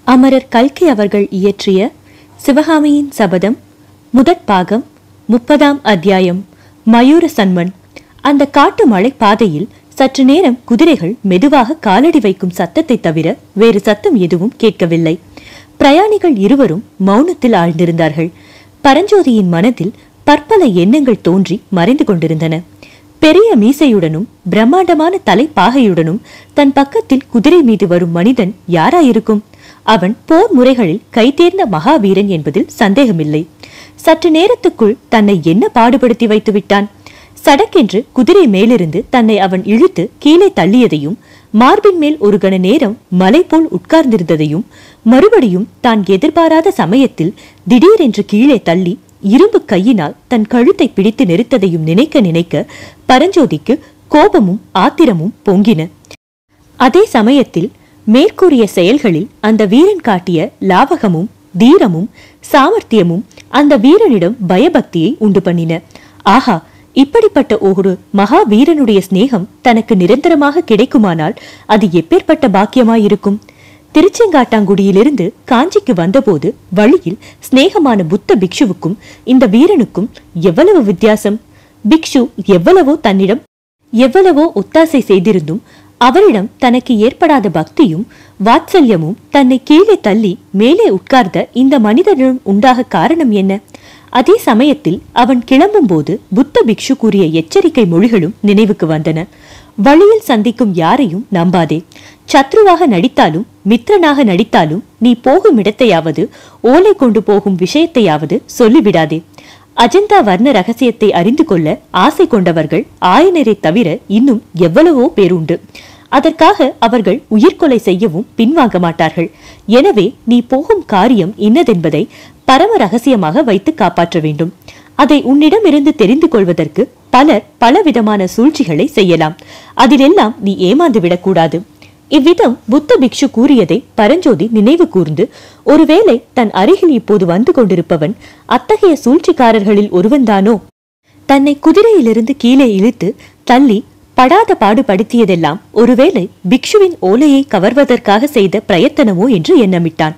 அமரர் கல்கி அவர்கள் இயற்றிய சிவகாமியின் சபதம் முதற் பாகம் முப்பதாம் அத்தியாயம் மயூர சன்மன் அந்த காட்டு மலை பாதையில் சற்று நேரம் குதிரைகள் மெதுவாக காலடி வைக்கும் சத்தத்தை தவிர வேறு சத்தம் எதுவும் கேட்கவில்லை பிரயாணிகள் இருவரும் மௌனத்தில் ஆழ்ந்திருந்தார்கள் பரஞ்சோதியின் மனதில் பற்பல எண்ணங்கள் தோன்றி மறைந்து கொண்டிருந்தன பெரிய மீசையுடனும் பிரம்மாண்டமான தலைப்பாகையுடனும் தன் பக்கத்தில் குதிரை மீது வரும் மனிதன் யாராயிருக்கும் அவன் போர் முறைகளில் கைதேர்ந்த மகாவீரன் என்பதில் சந்தேகமில்லை சற்று நேரத்துக்குள் தன்னை என்ன பாடுபடுத்தி வைத்து விட்டான் சடக்கென்று குதிரை மேலிருந்து தன்னை அவன் இழுத்து கீழே தள்ளியதையும் மார்பின் மேல் ஒரு கண நேரம் மலை போல் உட்கார்ந்திருந்ததையும் மறுபடியும் தான் எதிர்பாராத சமயத்தில் திடீரென்று கீழே தள்ளி இரும்பு கையினால் தன் கழுத்தை பிடித்து நெரித்ததையும் நினைக்க நினைக்க பரஞ்சோதிக்கு கோபமும் ஆத்திரமும் பொங்கின அதே சமயத்தில் மேற்கூறிய செயல்களில் அந்த வீரன் காட்டிய லாவகமும் தீரமும் சாமர்த்தியமும் அந்த வீரனிடம் பயபக்தியை உண்டு பண்ணின ஆஹா இப்படிப்பட்ட ஒரு மகா வீரனுடைய சிநேகம் தனக்கு நிரந்தரமாக கிடைக்குமானால் அது எப்பேற்பட்ட பாக்கியமாயிருக்கும் திருச்செங்காட்டாங்குடியிலிருந்து காஞ்சிக்கு வந்தபோது வழியில் சிநேகமான புத்த பிக்ஷுவுக்கும் இந்த வீரனுக்கும் எவ்வளவு வித்தியாசம் பிக்ஷு எவ்வளவோ தன்னிடம் எவ்வளவோ ஒத்தாசை செய்திருந்தும் அவரிடம் தனக்கு ஏற்படாத பக்தியும் வாத்சல்யமும் தன்னை கீழே தள்ளி மேலே உட்கார்ந்த இந்த மனிதனிடம் உண்டாக காரணம் என்ன அதே சமயத்தில் அவன் கிளம்பும்போது புத்த பிக்ஷு கூறிய எச்சரிக்கை மொழிகளும் நினைவுக்கு வந்தன வழியில் சந்திக்கும் யாரையும் நம்பாதே சத்ருவாக நடித்தாலும் மித்திரனாக நடித்தாலும் நீ போகும் இடத்தையாவது ஓலை கொண்டு போகும் விஷயத்தையாவது சொல்லிவிடாதே அஜந்தா வர்ண ரகசியத்தை அறிந்து கொள்ள ஆசை கொண்டவர்கள் ஆயனரை தவிர இன்னும் எவ்வளவோ பேருண்டு அதற்காக அவர்கள் உயிர்கொலை செய்யவும் பின்வாங்க மாட்டார்கள் எனவே நீ போகும் காரியம் இன்னதென்பதை பரம ரகசியமாக வைத்து காப்பாற்ற வேண்டும் அதை உன்னிடமிருந்து தெரிந்து கொள்வதற்கு பலர் பலவிதமான சூழ்ச்சிகளை செய்யலாம் அதிலெல்லாம் நீ ஏமாந்து விடக்கூடாது இவ்விதம் புத்த பிக்ஷு கூறியதை பரஞ்சோதி நினைவு கூர்ந்து ஒருவேளை தன் அருகில் இப்போது வந்து கொண்டிருப்பவன் அத்தகைய சூழ்ச்சிக்காரர்களில் ஒருவன்தானோ தன்னை குதிரையிலிருந்து கீழே இழுத்து தள்ளி படாத பாடுபடுத்தியதெல்லாம் ஒருவேளை பிக்ஷுவின் ஓலையை கவர்வதற்காக செய்த பிரயத்தனமோ என்று எண்ணமிட்டான்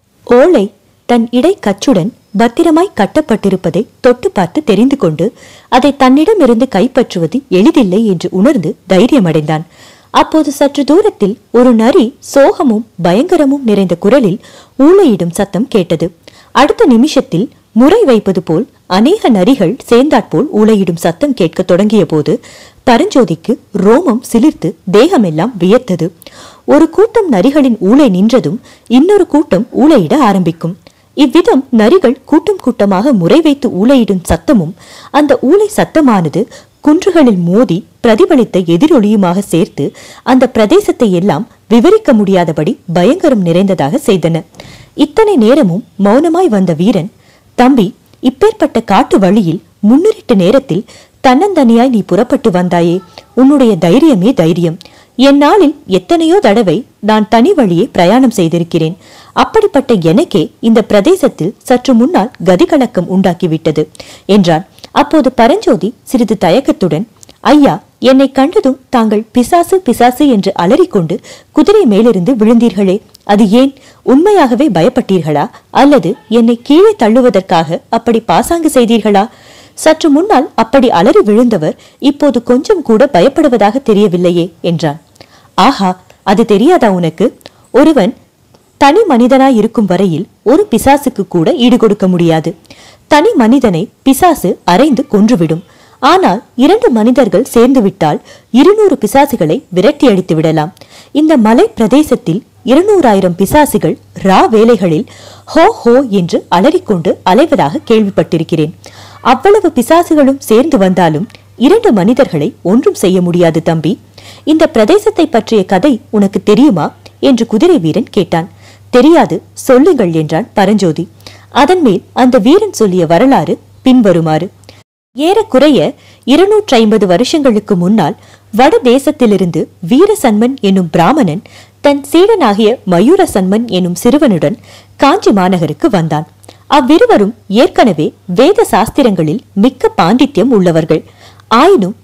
ஓலை தன் இடை கச்சுடன் பத்திரமாய் கட்டப்பட்டிருப்பதை தொட்டு பார்த்து தெரிந்து கொண்டு அதை தன்னிடமிருந்து கைப்பற்றுவது எளிதில்லை என்று உணர்ந்து தைரியமடைந்தான் அப்போது சற்று தூரத்தில் ஒரு நரி சோகமும் பயங்கரமும் நிறைந்த குரலில் ஊளையிடும் சத்தம் கேட்டது அடுத்த நிமிஷத்தில் முறை வைப்பது போல் அநேக நரிகள் சேர்ந்தாற்போல் ஊளையிடும் சத்தம் கேட்க தொடங்கிய போது பரஞ்சோதிக்கு ரோமம் சிலிர்த்து தேகமெல்லாம் வியர்த்தது ஒரு கூட்டம் நரிகளின் ஊளை நின்றதும் இன்னொரு கூட்டம் ஊளையிட ஆரம்பிக்கும் இவ்விதம் நரிகள் கூட்டம் கூட்டமாக முறை வைத்து ஊளையிடும் சத்தமும் அந்த ஊளை சத்தமானது குன்றுகளில் மோதி பிரதிபலித்த எதிரொலியுமாக சேர்த்து அந்த பிரதேசத்தை எல்லாம் விவரிக்க முடியாதபடி பயங்கரம் நிறைந்ததாக செய்தன இத்தனை நேரமும் மௌனமாய் வந்த வீரன் தம்பி இப்பேற்பட்ட காட்டு வழியில் முன்னிருட்டு நேரத்தில் தன்னந்தனியாய் நீ புறப்பட்டு வந்தாயே உன்னுடைய தைரியமே தைரியம் என் நாளில் எத்தனையோ தடவை நான் தனி வழியே பிரயாணம் செய்திருக்கிறேன் அப்படிப்பட்ட எனக்கே இந்த பிரதேசத்தில் சற்று முன்னால் கதிகலக்கம் உண்டாக்கிவிட்டது என்றான் அப்போது பரஞ்சோதி சிறிது தயக்கத்துடன் ஐயா என்னை கண்டதும் தாங்கள் பிசாசு பிசாசு என்று அலறிக்கொண்டு குதிரை மேலிருந்து விழுந்தீர்களே அது ஏன் உண்மையாகவே பயப்பட்டீர்களா அல்லது என்னை கீழே தள்ளுவதற்காக அப்படி பாசாங்கு செய்தீர்களா சற்று முன்னால் அப்படி அலறி விழுந்தவர் இப்போது கொஞ்சம் கூட பயப்படுவதாக தெரியவில்லையே என்றான் ஆஹா அது தெரியாதா உனக்கு ஒருவன் தனி மனிதனாய் இருக்கும் வரையில் ஒரு பிசாசுக்கு கூட ஈடு கொடுக்க முடியாது தனி மனிதனை பிசாசு அரைந்து கொன்றுவிடும் ஆனால் இரண்டு மனிதர்கள் சேர்ந்து விட்டால் இருநூறு பிசாசுகளை விரட்டி அடித்து விடலாம் இந்த மலை பிரதேசத்தில் இருநூறாயிரம் பிசாசுகள் ரா வேலைகளில் ஹோ ஹோ என்று அலறிக்கொண்டு அலைவதாக கேள்விப்பட்டிருக்கிறேன் அவ்வளவு பிசாசுகளும் சேர்ந்து வந்தாலும் இரண்டு மனிதர்களை ஒன்றும் செய்ய முடியாது தம்பி இந்த பிரதேசத்தை பற்றிய கதை உனக்கு தெரியுமா என்று குதிரை வீரன் கேட்டான் தெரியாது சொல்லுங்கள் என்றான் பரஞ்சோதி அதன் மேல் அந்த வீரன் சொல்லிய வரலாறு பின்வருமாறு ஏறக்குறைய இருநூற்றி ஐம்பது வருஷங்களுக்கு முன்னால் வட தேசத்திலிருந்து வீரசன்மன் என்னும் பிராமணன் தன் சீடனாகிய மயூரசன்மன் என்னும் சிறுவனுடன் காஞ்சி மாநகருக்கு வந்தான் அவ்விருவரும் ஏற்கனவே வேத சாஸ்திரங்களில் மிக்க பாண்டித்யம் உள்ளவர்கள் ஆயினும்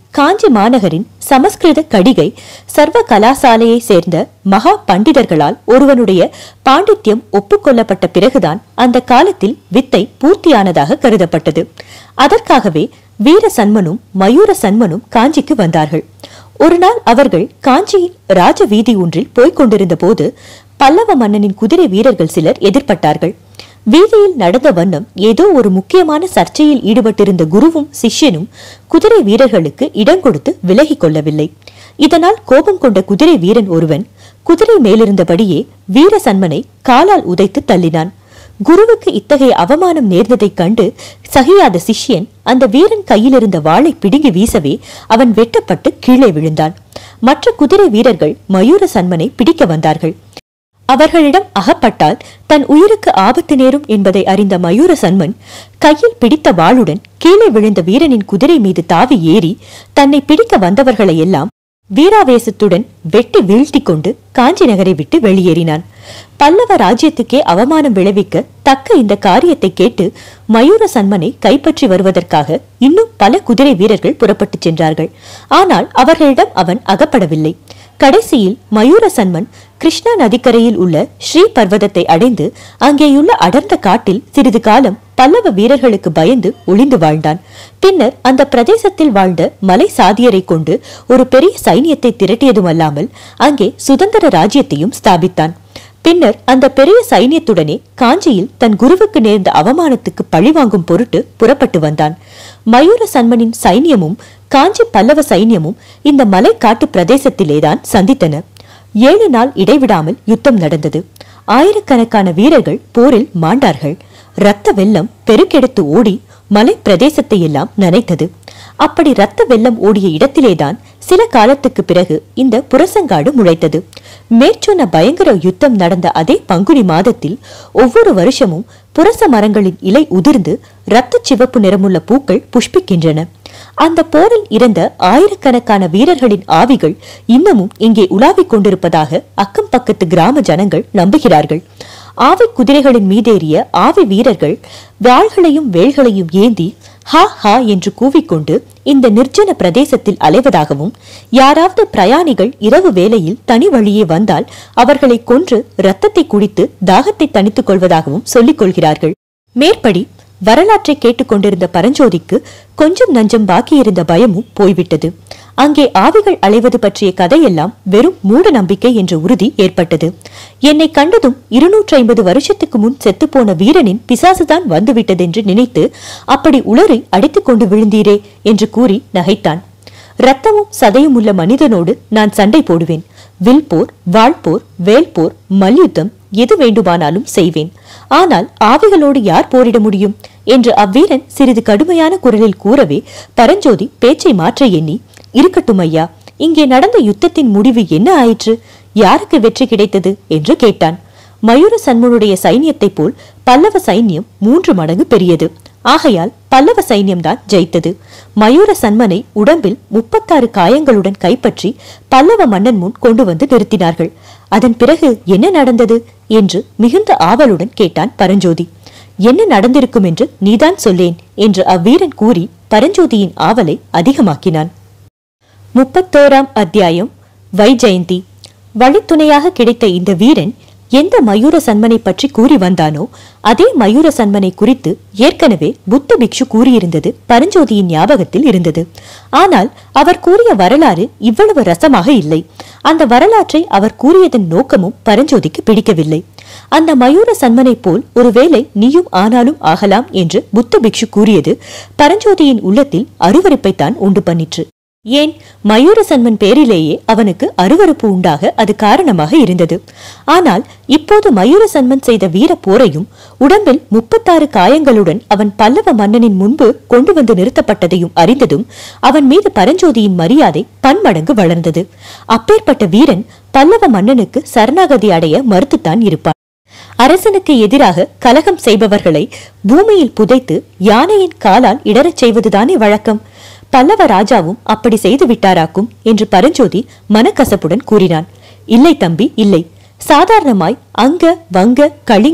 காஞ்சி மாநகரின் சமஸ்கிருத கடிகை சர்வ கலாசாலையை சேர்ந்த மகா பண்டிதர்களால் ஒருவனுடைய பாண்டித்யம் ஒப்புக்கொள்ளப்பட்ட பிறகுதான் அந்த காலத்தில் வித்தை பூர்த்தியானதாக கருதப்பட்டது அதற்காகவே வீர சன்மனும் மயூர சன்மனும் காஞ்சிக்கு வந்தார்கள் ஒரு நாள் அவர்கள் காஞ்சியில் ராஜ வீதி ஒன்றில் போய்க் கொண்டிருந்த போது பல்லவ மன்னனின் குதிரை வீரர்கள் சிலர் எதிர்பட்டார்கள் வீதியில் நடந்த வண்ணம் ஏதோ ஒரு முக்கியமான சர்ச்சையில் ஈடுபட்டிருந்த குருவும் சிஷ்யனும் குதிரை வீரர்களுக்கு இடம் கொடுத்து விலகிக் கொள்ளவில்லை இதனால் கோபம் கொண்ட குதிரை வீரன் ஒருவன் குதிரை மேலிருந்தபடியே வீர சன்மனை காலால் உதைத்து தள்ளினான் குருவுக்கு இத்தகைய அவமானம் நேர்ந்ததைக் கண்டு சகியாத சிஷ்யன் அந்த வீரன் கையிலிருந்த வாளை பிடுங்கி வீசவே அவன் வெட்டப்பட்டு கீழே விழுந்தான் மற்ற குதிரை வீரர்கள் மயூர சன்மனை பிடிக்க வந்தார்கள் அவர்களிடம் அகப்பட்டால் தன் உயிருக்கு ஆபத்து நேரும் என்பதை அறிந்த மயூர சன்மன் கையில் பிடித்த வாளுடன் கீழே விழுந்த வீரனின் குதிரை மீது தாவி ஏறி தன்னை பிடிக்க வந்தவர்களை எல்லாம் வீராவேசத்துடன் வெட்டி வீழ்த்தி கொண்டு காஞ்சி நகரை விட்டு வெளியேறினான் பல்லவ ராஜ்யத்துக்கே அவமானம் விளைவிக்க தக்க இந்த காரியத்தை கேட்டு மயூர சன்மனை கைப்பற்றி வருவதற்காக இன்னும் பல குதிரை வீரர்கள் புறப்பட்டுச் சென்றார்கள் ஆனால் அவர்களிடம் அவன் அகப்படவில்லை கடைசியில் மயூர சன்மன் கிருஷ்ணா நதிக்கரையில் உள்ள ஸ்ரீ பர்வதத்தை அடைந்து அங்கேயுள்ள அடர்ந்த காட்டில் சிறிது காலம் பல்லவ வீரர்களுக்கு பயந்து ஒளிந்து வாழ்ந்தான் பின்னர் அந்த பிரதேசத்தில் வாழ்ந்த மலை சாதியரை கொண்டு ஒரு பெரிய சைனியத்தை திரட்டியதுமல்லாமல் அங்கே சுதந்திர ராஜ்யத்தையும் ஸ்தாபித்தான் பின்னர் அந்த பெரிய சைனியத்துடனே காஞ்சியில் தன் குருவுக்கு நேர்ந்த அவமானத்துக்கு பழிவாங்கும் பொருட்டு புறப்பட்டு வந்தான் மயூர சன்மனின் சைனியமும் காஞ்சி பல்லவ சைன்யமும் இந்த மலை காட்டு பிரதேசத்திலேதான் சந்தித்தன ஏழு நாள் இடைவிடாமல் யுத்தம் நடந்தது ஆயிரக்கணக்கான வீரர்கள் போரில் மாண்டார்கள் இரத்த வெள்ளம் பெருக்கெடுத்து ஓடி மலை பிரதேசத்தை எல்லாம் நனைத்தது அப்படி இரத்த வெள்ளம் ஓடிய இடத்திலேதான் சில காலத்துக்கு பிறகு இந்த புரசங்காடு முளைத்தது மேற்சொன்ன பயங்கர யுத்தம் நடந்த அதே பங்குனி மாதத்தில் ஒவ்வொரு வருஷமும் புரச மரங்களின் இலை உதிர்ந்து இரத்த சிவப்பு நிறமுள்ள பூக்கள் புஷ்பிக்கின்றன அந்த போரில் இறந்த ஆயிரக்கணக்கான வீரர்களின் ஆவிகள் இன்னமும் இங்கே உலாவிக் கொண்டிருப்பதாக அக்கம் பக்கத்து கிராம ஜனங்கள் நம்புகிறார்கள் ஆவி குதிரைகளின் மீதேறிய ஆவி வீரர்கள் வாள்களையும் வேல்களையும் ஏந்தி ஹா ஹா என்று கூவிக்கொண்டு இந்த நிர்ஜன பிரதேசத்தில் அலைவதாகவும் யாராவது பிரயாணிகள் இரவு வேளையில் தனி வழியே வந்தால் அவர்களை கொன்று இரத்தத்தை குடித்து தாகத்தை தணித்துக் கொள்வதாகவும் சொல்லிக் கொள்கிறார்கள் மேற்படி வரலாற்றை கேட்டுக்கொண்டிருந்த பரஞ்சோதிக்கு கொஞ்சம் நஞ்சம் பாக்கியிருந்த பயமும் போய்விட்டது அங்கே ஆவிகள் அலைவது பற்றிய கதையெல்லாம் வெறும் மூட நம்பிக்கை என்ற உறுதி ஏற்பட்டது என்னை கண்டதும் இருநூற்றி ஐம்பது வருஷத்துக்கு முன் செத்துப்போன வீரனின் பிசாசுதான் வந்துவிட்டதென்று நினைத்து அப்படி உளறி அடித்துக் கொண்டு விழுந்தீரே என்று கூறி நகைத்தான் ரத்தமும் சதையும் உள்ள மனிதனோடு நான் சண்டை போடுவேன் வில் போர் வாழ்போர் வேல்போர் மல்யுத்தம் எது வேண்டுமானாலும் செய்வேன் ஆனால் ஆவிகளோடு யார் போரிட முடியும் என்று அவ்வீரன் சிறிது கடுமையான குரலில் கூறவே பரஞ்சோதி பேச்சை மாற்ற எண்ணி இருக்கட்டும் ஐயா இங்கே நடந்த யுத்தத்தின் முடிவு என்ன ஆயிற்று யாருக்கு வெற்றி கிடைத்தது என்று கேட்டான் மயூர சன்மனுடைய சைன்யத்தைப் போல் பல்லவ சைன்யம் மூன்று மடங்கு பெரியது ஆகையால் பல்லவ சைன்யம்தான் ஜெயித்தது மயூர சன்மனை உடம்பில் முப்பத்தாறு காயங்களுடன் கைப்பற்றி பல்லவ மன்னன் முன் கொண்டு வந்து நிறுத்தினார்கள் அதன் பிறகு என்ன நடந்தது என்று மிகுந்த ஆவலுடன் கேட்டான் பரஞ்சோதி என்ன நடந்திருக்கும் என்று நீதான் சொல்லேன் என்று அவ்வீரன் கூறி பரஞ்சோதியின் ஆவலை அதிகமாக்கினான் முப்பத்தோராம் அத்தியாயம் வைஜெயந்தி வழித்துணையாக கிடைத்த இந்த வீரன் எந்த மயூர சன்மனை பற்றி கூறி வந்தானோ அதே மயூர சன்மனை குறித்து ஏற்கனவே புத்த பிக்ஷு கூறியிருந்தது பரஞ்சோதியின் ஞாபகத்தில் இருந்தது ஆனால் அவர் கூறிய வரலாறு இவ்வளவு ரசமாக இல்லை அந்த வரலாற்றை அவர் கூறியதன் நோக்கமும் பரஞ்சோதிக்கு பிடிக்கவில்லை அந்த மயூர சன்மனை போல் ஒருவேளை நீயும் ஆனாலும் ஆகலாம் என்று புத்த பிக்ஷு கூறியது பரஞ்சோதியின் உள்ளத்தில் அருவருப்பைத்தான் உண்டு பண்ணிற்று ஏன் மயூர சன்மன் பேரிலேயே அவனுக்கு அருவருப்பு உண்டாக அது காரணமாக இருந்தது ஆனால் இப்போது மயூர சன்மன் செய்த வீர போரையும் உடம்பில் முப்பத்தாறு காயங்களுடன் அவன் பல்லவ மன்னனின் முன்பு கொண்டு வந்து நிறுத்தப்பட்டதையும் அறிந்ததும் அவன் மீது பரஞ்சோதியின் மரியாதை பன்மடங்கு வளர்ந்தது அப்பேற்பட்ட வீரன் பல்லவ மன்னனுக்கு சரணாகதி அடைய மறுத்துத்தான் இருப்பான் அரசனுக்கு எதிராக கலகம் செய்பவர்களை பூமியில் புதைத்து யானையின் காலால் இடறச் செய்வதுதானே வழக்கம் பல்லவ ராஜாவும் அப்படி செய்து விட்டாராக்கும் என்று பரஞ்சோதி மனக்கசப்புடன் கூறினான் இல்லை தம்பி இல்லை சாதாரணமாய் அங்க வங்க களிங்க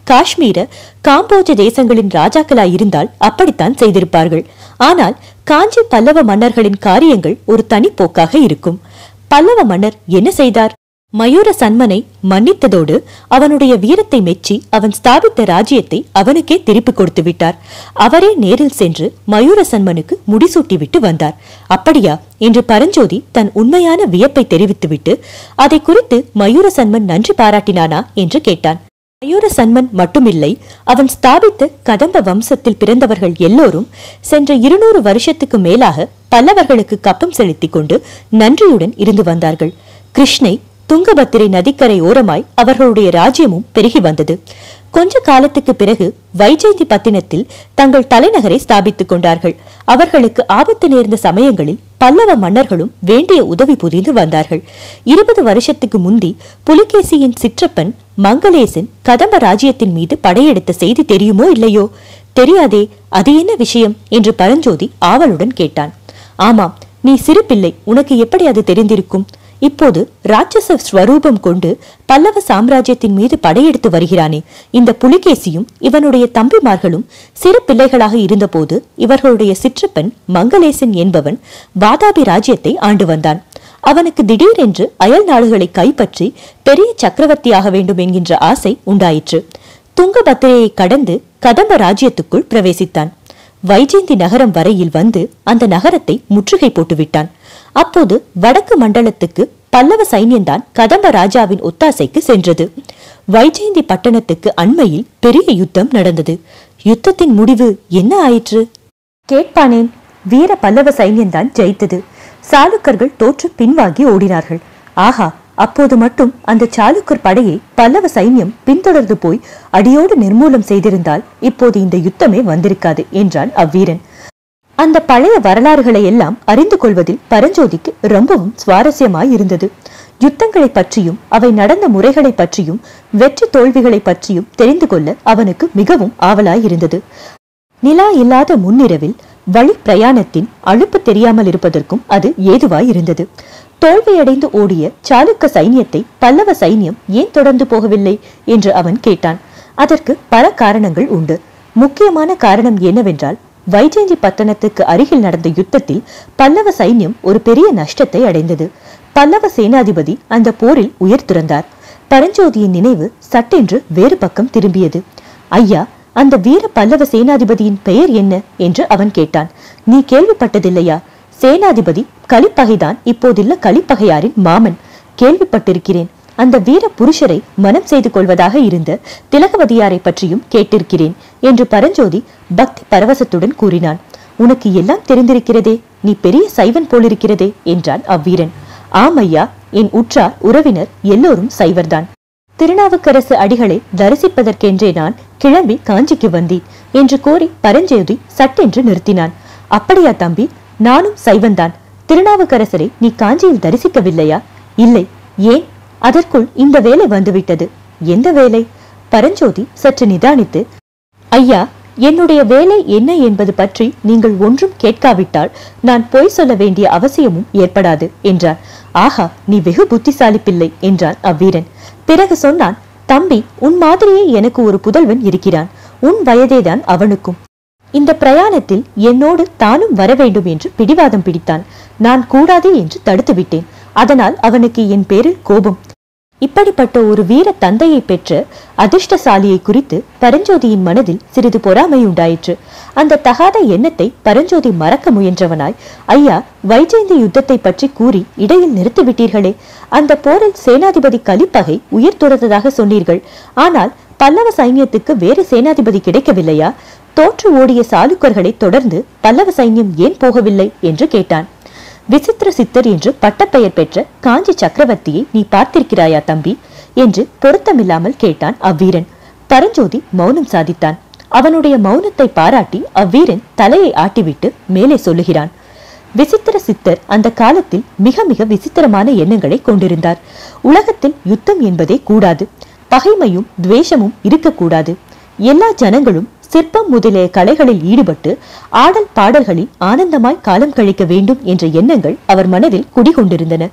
காஷ்மீர காம்போஜ தேசங்களின் ராஜாக்களாய் இருந்தால் அப்படித்தான் செய்திருப்பார்கள் ஆனால் காஞ்சி பல்லவ மன்னர்களின் காரியங்கள் ஒரு தனிப்போக்காக இருக்கும் பல்லவ மன்னர் என்ன செய்தார் மயூர சன்மனை மன்னித்ததோடு அவனுடைய வீரத்தை மெச்சி அவன் ஸ்தாபித்த ராஜ்யத்தை அவனுக்கே திருப்பி கொடுத்து விட்டார் அவரே நேரில் சென்று மயூர சன்மனுக்கு முடிசூட்டி விட்டு வந்தார் அப்படியா என்று பரஞ்சோதி தன் உண்மையான வியப்பை தெரிவித்துவிட்டு அதை குறித்து மயூர சன்மன் நன்றி பாராட்டினானா என்று கேட்டான் மயூர சன்மன் மட்டுமில்லை அவன் ஸ்தாபித்த கதம்ப வம்சத்தில் பிறந்தவர்கள் எல்லோரும் சென்ற இருநூறு வருஷத்துக்கு மேலாக பல்லவர்களுக்கு கப்பம் செலுத்திக் கொண்டு நன்றியுடன் இருந்து வந்தார்கள் கிருஷ்ணை துங்கபத்திரை நதிக்கரை ஓரமாய் அவர்களுடைய ராஜ்யமும் பெருகி வந்தது கொஞ்ச காலத்துக்கு பிறகு வைஜெயந்தி பத்தினத்தில் தங்கள் தலைநகரை ஸ்தாபித்துக் கொண்டார்கள் அவர்களுக்கு ஆபத்து நேர்ந்த சமயங்களில் பல்லவ மன்னர்களும் வேண்டிய உதவி புரிந்து வந்தார்கள் இருபது வருஷத்துக்கு முந்தி புலிகேசியின் சிற்றப்பன் மங்களேசன் கதம்ப ராஜ்யத்தின் மீது படையெடுத்த செய்தி தெரியுமோ இல்லையோ தெரியாதே அது என்ன விஷயம் என்று பரஞ்சோதி ஆவலுடன் கேட்டான் ஆமாம் நீ சிறு பிள்ளை உனக்கு எப்படி அது தெரிந்திருக்கும் இப்போது ராட்சச ஸ்வரூபம் கொண்டு பல்லவ சாம்ராஜ்யத்தின் மீது படையெடுத்து வருகிறானே இந்த புலிகேசியும் இவனுடைய தம்பிமார்களும் சிறு பிள்ளைகளாக இருந்தபோது இவர்களுடைய சிற்றப்பன் மங்களேசன் என்பவன் வாதாபி ராஜ்யத்தை ஆண்டு வந்தான் அவனுக்கு திடீரென்று அயல் நாடுகளை கைப்பற்றி பெரிய சக்கரவர்த்தியாக வேண்டும் என்கின்ற ஆசை உண்டாயிற்று துங்கபத்திரையை கடந்து கதம்ப ராஜ்யத்துக்குள் பிரவேசித்தான் வைஜெயந்தி நகரம் வரையில் வந்து அந்த நகரத்தை முற்றுகை போட்டுவிட்டான் அப்போது வடக்கு மண்டலத்துக்கு பல்லவ சைன்யம்தான் கதம்ப ராஜாவின் ஒத்தாசைக்கு சென்றது வைஜெயந்தி பட்டணத்துக்கு அண்மையில் பெரிய யுத்தம் நடந்தது யுத்தத்தின் முடிவு என்ன ஆயிற்று கேட்பானேன் வீர பல்லவ சைன்யம்தான் ஜெயித்தது சாளுக்கர்கள் தோற்று பின்வாங்கி ஓடினார்கள் ஆஹா அப்போது மட்டும் அந்த சாளுக்கர் படையை பல்லவ சைன்யம் பின்தொடர்ந்து போய் அடியோடு நிர்மூலம் செய்திருந்தால் இப்போது இந்த யுத்தமே வந்திருக்காது என்றான் அவ்வீரன் அந்த பழைய வரலாறுகளை எல்லாம் அறிந்து கொள்வதில் பரஞ்சோதிக்கு ரொம்பவும் சுவாரஸ்யமாய் இருந்தது யுத்தங்களை பற்றியும் அவை நடந்த முறைகளை பற்றியும் வெற்றி தோல்விகளை பற்றியும் தெரிந்து கொள்ள அவனுக்கு மிகவும் ஆவலாய் இருந்தது நிலா இல்லாத முன்னிரவில் வழி பிரயாணத்தின் அலுப்பு தெரியாமல் இருப்பதற்கும் அது ஏதுவாய் இருந்தது தோல்வியடைந்து ஓடிய சாளுக்க சைன்யத்தை பல்லவ சைன்யம் ஏன் தொடர்ந்து போகவில்லை என்று அவன் கேட்டான் அதற்கு பல காரணங்கள் உண்டு முக்கியமான காரணம் என்னவென்றால் வைஜெயந்தி பட்டணத்துக்கு அருகில் நடந்த யுத்தத்தில் பல்லவ சைன்யம் ஒரு பெரிய நஷ்டத்தை அடைந்தது பல்லவ சேனாதிபதி அந்த போரில் உயிர் துறந்தார் பரஞ்சோதியின் நினைவு சட்டென்று வேறு பக்கம் திரும்பியது ஐயா அந்த வீர பல்லவ சேனாதிபதியின் பெயர் என்ன என்று அவன் கேட்டான் நீ கேள்விப்பட்டதில்லையா சேனாதிபதி கலிப்பகைதான் இப்போதுள்ள கலிப்பகையாரின் மாமன் கேள்விப்பட்டிருக்கிறேன் அந்த வீர புருஷரை மனம் செய்து கொள்வதாக இருந்த திலகவதியாரை பற்றியும் கேட்டிருக்கிறேன் என்று பரஞ்சோதி பக்தி பரவசத்துடன் கூறினான் உனக்கு எல்லாம் தெரிந்திருக்கிறதே நீ பெரிய சைவன் போலிருக்கிறதே என்றான் அவ்வீரன் ஆம் ஐயா என் உற்றார் உறவினர் எல்லோரும் சைவர்தான் திருநாவுக்கரசு அடிகளை தரிசிப்பதற்கென்றே நான் கிளம்பி காஞ்சிக்கு வந்தேன் என்று கூறி பரஞ்சோதி சட்டென்று நிறுத்தினான் அப்படியா தம்பி நானும் சைவன்தான் திருநாவுக்கரசரை நீ காஞ்சியில் தரிசிக்கவில்லையா இல்லை ஏன் அதற்குள் இந்த வேலை வந்துவிட்டது எந்த வேலை பரஞ்சோதி சற்று நிதானித்து ஐயா என்னுடைய வேலை என்ன என்பது பற்றி நீங்கள் ஒன்றும் கேட்காவிட்டால் நான் பொய் சொல்ல வேண்டிய அவசியமும் ஏற்படாது என்றார் ஆஹா நீ வெகு புத்திசாலி பிள்ளை என்றான் அவ்வீரன் பிறகு சொன்னான் தம்பி உன் மாதிரியே எனக்கு ஒரு புதல்வன் இருக்கிறான் உன் வயதேதான் அவனுக்கும் இந்த பிரயாணத்தில் என்னோடு தானும் வர வேண்டும் என்று பிடிவாதம் பிடித்தான் நான் கூடாது என்று தடுத்து விட்டேன் அதனால் அவனுக்கு என் பேரில் கோபம் இப்படிப்பட்ட ஒரு வீர தந்தையை பெற்ற அதிர்ஷ்டசாலியை குறித்து பரஞ்சோதியின் மனதில் சிறிது பொறாமை உண்டாயிற்று அந்த தகாத எண்ணத்தை பரஞ்சோதி மறக்க முயன்றவனாய் ஐயா வைஜெயந்தி யுத்தத்தை பற்றி கூறி இடையில் நிறுத்திவிட்டீர்களே அந்த போரில் சேனாதிபதி கலிப்பகை உயிர் துறந்ததாக சொன்னீர்கள் ஆனால் பல்லவ சைன்யத்துக்கு வேறு சேனாதிபதி கிடைக்கவில்லையா தோற்று ஓடிய சாளுக்கர்களை தொடர்ந்து பல்லவ சைன்யம் ஏன் போகவில்லை என்று கேட்டான் விசித்திர சித்தர் என்று பட்டப்பெயர் பெற்ற காஞ்சி சக்கரவர்த்தியை நீ பார்த்திருக்கிறாயா தம்பி என்று பொருத்தமில்லாமல் கேட்டான் அவ்வீரன் பரஞ்சோதி மௌனம் சாதித்தான் அவனுடைய மௌனத்தை பாராட்டி அவ்வீரன் தலையை ஆட்டிவிட்டு மேலே சொல்லுகிறான் விசித்திர சித்தர் அந்த காலத்தில் மிக மிக விசித்திரமான எண்ணங்களை கொண்டிருந்தார் உலகத்தில் யுத்தம் என்பதே கூடாது பகைமையும் துவேஷமும் இருக்கக்கூடாது எல்லா ஜனங்களும் சிற்பம் முதலிய கலைகளில் ஈடுபட்டு ஆடல் பாடல்களில் ஆனந்தமாய் காலம் கழிக்க வேண்டும் என்ற எண்ணங்கள் அவர் மனதில் குடிகொண்டிருந்தன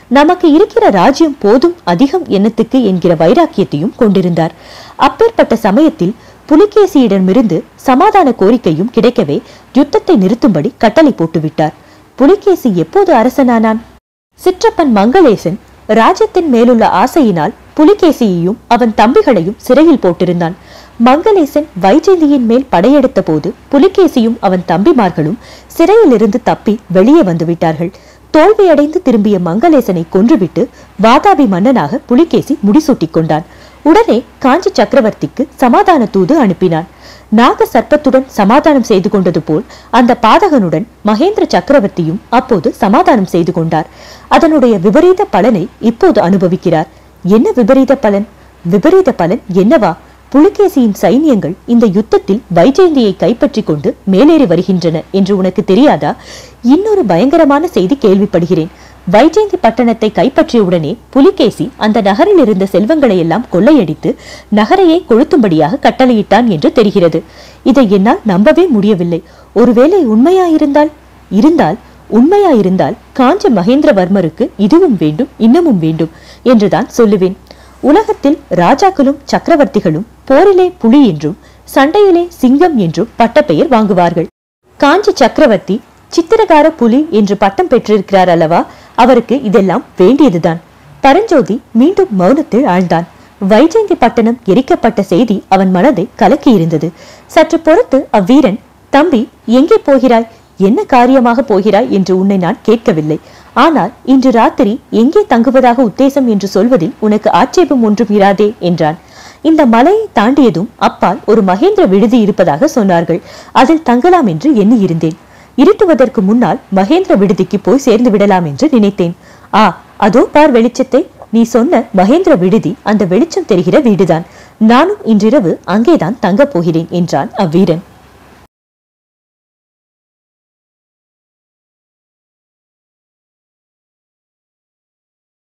நமக்கு இருக்கிற ராஜ்யம் போதும் அதிகம் எண்ணத்துக்கு என்கிற வைராக்கியத்தையும் கொண்டிருந்தார் அப்பேற்பட்ட சமயத்தில் புலிகேசியிடமிருந்து சமாதான கோரிக்கையும் கிடைக்கவே யுத்தத்தை நிறுத்தும்படி கட்டளை போட்டுவிட்டார் புலிகேசி எப்போது அரசனானான் சிற்றப்பன் மங்களேசன் ராஜ்யத்தின் மேலுள்ள ஆசையினால் புலிகேசியையும் அவன் தம்பிகளையும் சிறையில் போட்டிருந்தான் மங்களேசன் வைஜெயந்தியின் மேல் படையெடுத்த போது புலிகேசியும் அவன் தம்பிமார்களும் சிறையிலிருந்து தப்பி வெளியே வந்துவிட்டார்கள் தோல்வியடைந்து திரும்பிய மங்களேசனை கொன்றுவிட்டு வாதாபி மன்னனாக புலிகேசி முடிசூட்டிக் கொண்டான் உடனே காஞ்சி சக்கரவர்த்திக்கு சமாதான தூது அனுப்பினான் நாக சர்ப்பத்துடன் சமாதானம் செய்து கொண்டது போல் அந்த பாதகனுடன் மகேந்திர சக்கரவர்த்தியும் அப்போது சமாதானம் செய்து கொண்டார் அதனுடைய விபரீத பலனை இப்போது அனுபவிக்கிறார் என்ன விபரீத பலன் விபரீத பலன் என்னவா புலிகேசியின் சைனியங்கள் இந்த யுத்தத்தில் வைஜெயந்தியை கைப்பற்றி கொண்டு மேலேறி வருகின்றன என்று உனக்கு தெரியாதா இன்னொரு பயங்கரமான செய்தி கேள்விப்படுகிறேன் வைஜெயந்தி பட்டணத்தை கைப்பற்றியவுடனே புலிகேசி அந்த நகரில் இருந்த செல்வங்களை எல்லாம் கொள்ளையடித்து நகரையே கொளுத்தும்படியாக கட்டளையிட்டான் என்று தெரிகிறது இதை என்னால் நம்பவே முடியவில்லை ஒருவேளை உண்மையாயிருந்தால் இருந்தால் உண்மையாயிருந்தால் காஞ்ச மகேந்திரவர்மருக்கு இதுவும் வேண்டும் இன்னமும் வேண்டும் என்றுதான் சொல்லுவேன் உலகத்தில் ராஜாக்களும் சக்கரவர்த்திகளும் போரிலே புலி என்றும் சண்டையிலே சிங்கம் என்றும் பட்டப்பெயர் வாங்குவார்கள் காஞ்சி சக்கரவர்த்தி சித்திரகார புலி என்று பட்டம் பெற்றிருக்கிறார் அல்லவா அவருக்கு இதெல்லாம் வேண்டியதுதான் பரஞ்சோதி மீண்டும் மௌனத்தில் ஆழ்ந்தான் வைஜெயந்தி பட்டணம் எரிக்கப்பட்ட செய்தி அவன் மனதை கலக்கியிருந்தது சற்று பொறுத்து அவ்வீரன் தம்பி எங்கே போகிறாய் என்ன காரியமாக போகிறாய் என்று உன்னை நான் கேட்கவில்லை ஆனால் இன்று ராத்திரி எங்கே தங்குவதாக உத்தேசம் என்று சொல்வதில் உனக்கு ஆட்சேபம் ஒன்றும் இராதே என்றான் இந்த மலையை தாண்டியதும் அப்பால் ஒரு மகேந்திர விடுதி இருப்பதாக சொன்னார்கள் அதில் தங்கலாம் என்று எண்ணி இருந்தேன் இருட்டுவதற்கு முன்னால் மகேந்திர விடுதிக்கு போய் சேர்ந்து விடலாம் என்று நினைத்தேன் ஆ அதோ பார் வெளிச்சத்தை நீ சொன்ன மகேந்திர விடுதி அந்த வெளிச்சம் தெரிகிற வீடுதான் நானும் இன்றிரவு அங்கேதான் தங்கப் போகிறேன் என்றான் அவ்வீரன்